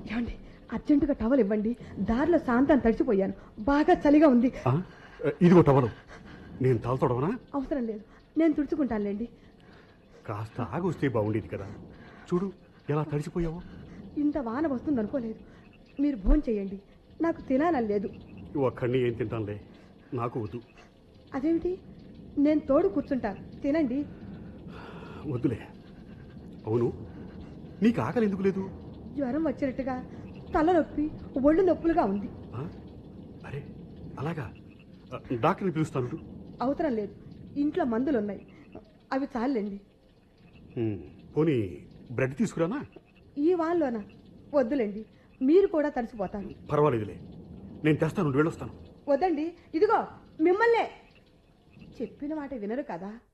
ఏమండి అర్జెంటుగా టవల్ ఇవ్వండి దారిలో శాంతాన్ని తడిచిపోయాను బాగా చలిగా ఉంది ఆ? ఇదిగో టవలు నేను తల తొడవనా అవసరం లేదు నేను తుడుచుకుంటానులేండి కాస్త ఆగొస్తే బాగుండేది కదా చూడు ఎలా తడిసిపోయావో ఇంత వాన వస్తుంది అనుకోలేదు మీరు భోజనం చేయండి నాకు తినాలని లేదు ఒక్కడిని ఏం తింటానులే నాకు వద్దు అదేమిటి నేను తోడు కూర్చుంటాను తినండి వద్దులే అవును నీకు ఆకలి ఎందుకు లేదు జ్వరం వచ్చినట్టుగా తలనొప్పి ఒళ్ళు నొప్పులుగా ఉంది ఆ? అరే అలాగా ఆ, డాక్టర్ని పిలుస్తాను అవసరం లేదు ఇంట్లో మందులున్నాయి అవి చాలండి ఉమ్, పోనీ బ్రెడ్ తీసుకురానా ఈ వానలోన వద్దులేండి మీరు కూడా తడిసిపోతారు పర్వాలేదులే నేను తెస్తాను నువ్వు వెళ్ళొస్తాను వద్దండి ఇదిగో మిమ్మల్నే చెప్పిన మాట వినరు కదా